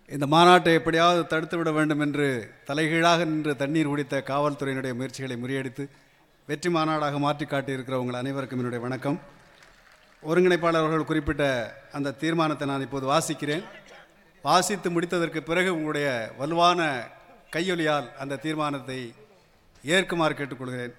இந்த மாநாட்டை எப்படியாவது தடுத்து விட வேண்டும் என்று தலைகீழாக நின்று தண்ணீர் குடித்த காவல்துறையினுடைய முயற்சிகளை முறியடித்து வெற்றி மாநாடாக மாற்றி காட்டியிருக்கிற உங்கள் அனைவருக்கும் என்னுடைய வணக்கம் ஒருங்கிணைப்பாளர் அவர்கள் குறிப்பிட்ட அந்த தீர்மானத்தை நான் இப்போது வாசிக்கிறேன் வாசித்து முடித்ததற்கு பிறகு உங்களுடைய வலுவான கையொலியால் அந்த தீர்மானத்தை ஏற்குமாறு கேட்டுக்கொள்கிறேன்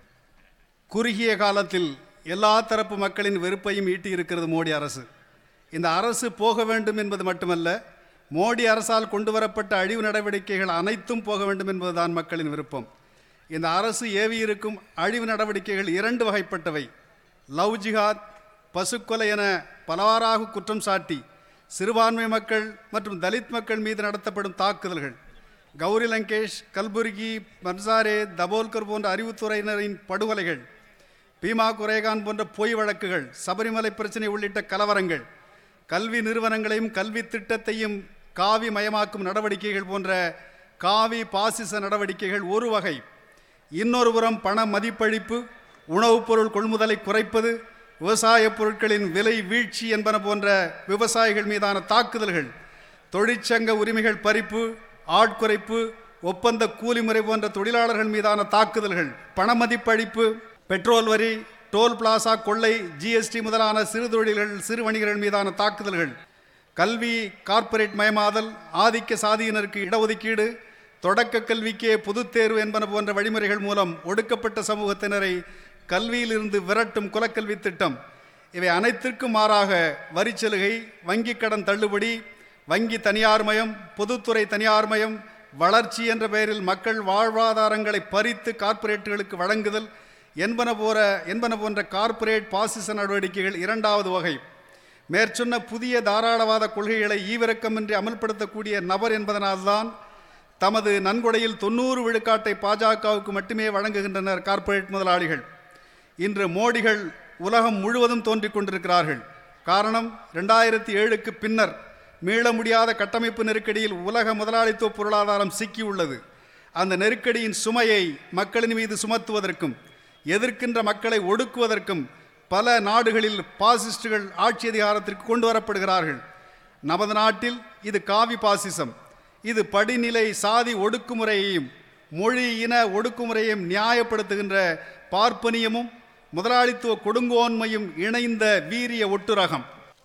குறுகிய காலத்தில் எல்லா தரப்பு மக்களின் வெறுப்பையும் ஈட்டி இருக்கிறது மோடி அரசு இந்த அரசு போக வேண்டும் என்பது மட்டுமல்ல மோடி அரசால் கொண்டு வரப்பட்ட அழிவு நடவடிக்கைகள் அனைத்தும் போக வேண்டும் என்பதுதான் மக்களின் விருப்பம் இந்த அரசு ஏவி இருக்கும் அழிவு நடவடிக்கைகள் இரண்டு வகைப்பட்டவை லவ் ஜிஹாத் பசுக்கொலை என பலவாறாக குற்றம் சாட்டி சிறுபான்மை மக்கள் மற்றும் தலித் மக்கள் மீது நடத்தப்படும் தாக்குதல்கள் கௌரி லங்கேஷ் கல்புர்கி பன்சாரே தபோல்கர் போன்ற அறிவுத்துறையினரின் படுகொலைகள் பீமா குரேகான் போன்ற பொய் வழக்குகள் சபரிமலை பிரச்சனை உள்ளிட்ட கலவரங்கள் கல்வி நிறுவனங்களையும் கல்வி திட்டத்தையும் காவி மயமாக்கும் நடவடிக்கைகள் போன்ற காவி பாசிச நடவடிக்கைகள் ஒரு வகை இன்னொரு புறம் பண மதிப்பளிப்பு உணவுப் பொருள் கொள்முதலை குறைப்பது விவசாயப் பொருட்களின் விலை வீழ்ச்சி என்பன போன்ற விவசாயிகள் மீதான தாக்குதல்கள் தொழிற்சங்க உரிமைகள் பறிப்பு ஆட்குறைப்பு ஒப்பந்த கூலி முறை போன்ற தொழிலாளர்கள் மீதான தாக்குதல்கள் பணமதிப்பளிப்பு பெட்ரோல் வரி டோல் பிளாசா கொள்ளை ஜிஎஸ்டி முதலான சிறு தொழில்கள் சிறு வணிகர்கள் மீதான தாக்குதல்கள் கல்வி கார்ப்பரேட் மயமாதல் ஆதிக்க சாதியினருக்கு இடஒதுக்கீடு தொடக்க கல்விக்கே பொதுத் தேர்வு என்பன போன்ற வழிமுறைகள் மூலம் ஒடுக்கப்பட்ட சமூகத்தினரை கல்வியிலிருந்து விரட்டும் குலக்கல்வி திட்டம் இவை அனைத்திற்கும் மாறாக வரிச்சலுகை வங்கிக் கடன் தள்ளுபடி வங்கி தனியார்மயம் பொதுத்துறை தனியார்மயம் வளர்ச்சி என்ற பெயரில் மக்கள் வாழ்வாதாரங்களை பறித்து கார்ப்பரேட்டுகளுக்கு வழங்குதல் என்பன போற என்பன போன்ற கார்ப்பரேட் பாசிச நடவடிக்கைகள் இரண்டாவது வகை மேற்சொன்ன புதிய தாராளவாத கொள்கைகளை ஈவிரக்கமின்றி அமல்படுத்தக்கூடிய நபர் என்பதனால்தான் தமது நன்கொடையில் தொண்ணூறு விழுக்காட்டை பாஜகவுக்கு மட்டுமே வழங்குகின்றனர் கார்ப்பரேட் முதலாளிகள் இன்று மோடிகள் உலகம் முழுவதும் தோன்றிக் கொண்டிருக்கிறார்கள் காரணம் ரெண்டாயிரத்தி ஏழுக்கு பின்னர் மீள முடியாத கட்டமைப்பு நெருக்கடியில் உலக முதலாளித்துவ பொருளாதாரம் சிக்கியுள்ளது அந்த நெருக்கடியின் சுமையை மக்களின் மீது சுமத்துவதற்கும் எதிர்க்கின்ற மக்களை ஒடுக்குவதற்கும் பல நாடுகளில் பாசிஸ்டுகள் ஆட்சி அதிகாரத்திற்கு கொண்டு வரப்படுகிறார்கள் நமது நாட்டில் இது காவி பாசிசம் இது படிநிலை சாதி ஒடுக்குமுறையையும் மொழி இன ஒடுக்குமுறையையும் நியாயப்படுத்துகின்ற பார்ப்பனியமும் முதலாளித்துவ கொடுங்கோன்மையும் இணைந்த வீரிய ஒட்டுரகம்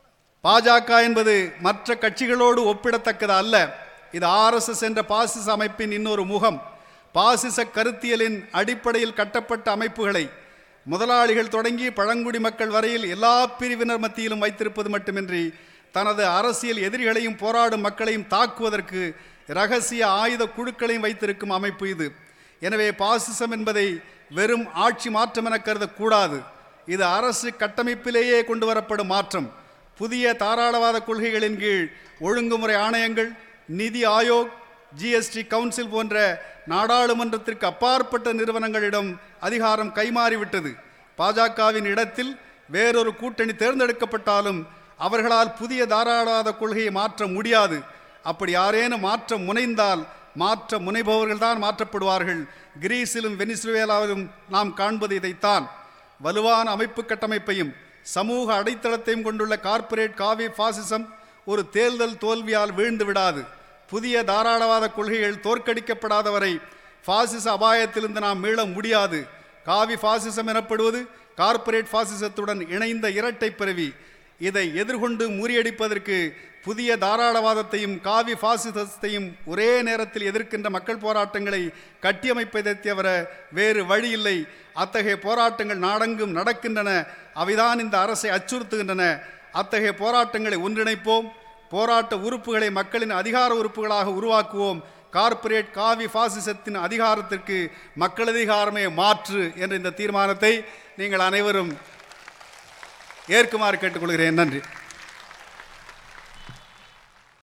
பாஜக என்பது மற்ற கட்சிகளோடு ஒப்பிடத்தக்கது அல்ல இது ஆர்எஸ்எஸ் என்ற பாசிச அமைப்பின் இன்னொரு முகம் பாசிச கருத்தியலின் அடிப்படையில் கட்டப்பட்ட அமைப்புகளை முதலாளிகள் தொடங்கி பழங்குடி மக்கள் வரையில் எல்லா பிரிவினர் மத்தியிலும் வைத்திருப்பது மட்டுமின்றி தனது அரசியல் எதிரிகளையும் போராடும் மக்களையும் தாக்குவதற்கு இரகசிய ஆயுத குழுக்களையும் வைத்திருக்கும் அமைப்பு இது எனவே பாசிசம் என்பதை வெறும் ஆட்சி மாற்றம் என கருதக்கூடாது இது அரசு கட்டமைப்பிலேயே கொண்டு வரப்படும் மாற்றம் புதிய தாராளவாத கொள்கைகளின் கீழ் ஒழுங்குமுறை ஆணையங்கள் நிதி ஆயோக் ஜிஎஸ்டி கவுன்சில் போன்ற நாடாளுமன்றத்திற்கு அப்பாற்பட்ட நிறுவனங்களிடம் அதிகாரம் கைமாறிவிட்டது பாஜகவின் இடத்தில் வேறொரு கூட்டணி தேர்ந்தெடுக்கப்பட்டாலும் அவர்களால் புதிய தாராளவாத கொள்கையை மாற்ற முடியாது அப்படி யாரேனும் மாற்ற முனைந்தால் மாற்ற முனைபவர்கள்தான் மாற்றப்படுவார்கள் கிரீஸிலும் வெனிசுவேலாவிலும் நாம் காண்பது இதைத்தான் வலுவான அமைப்பு கட்டமைப்பையும் சமூக அடைத்தளத்தையும் கொண்டுள்ள கார்ப்பரேட் காவி பாசிசம் ஒரு தேர்தல் தோல்வியால் வீழ்ந்து விடாது புதிய தாராளவாத கொள்கைகள் தோற்கடிக்கப்படாத வரை பாசிச அபாயத்திலிருந்து நாம் மீள முடியாது காவி பாசிசம் எனப்படுவது கார்ப்பரேட் பாசிசத்துடன் இணைந்த இரட்டை பிறவி இதை எதிர்கொண்டு முறியடிப்பதற்கு புதிய தாராளவாதத்தையும் காவி பாசிசத்தையும் ஒரே நேரத்தில் எதிர்க்கின்ற மக்கள் போராட்டங்களை கட்டியமைப்பதை தவிர வேறு வழி இல்லை அத்தகைய போராட்டங்கள் நாடெங்கும் நடக்கின்றன அவைதான் இந்த அரசை அச்சுறுத்துகின்றன அத்தகைய போராட்டங்களை ஒன்றிணைப்போம் போராட்ட உறுப்புகளை மக்களின் அதிகார உறுப்புகளாக உருவாக்குவோம் கார்ப்பரேட் காவி பாசிசத்தின் அதிகாரத்திற்கு மக்கள் அதிகாரமே மாற்று என்ற இந்த தீர்மானத்தை நீங்கள் அனைவரும் ஏற்குமாறு கேட்டுக்கொள்கிறேன் நன்றி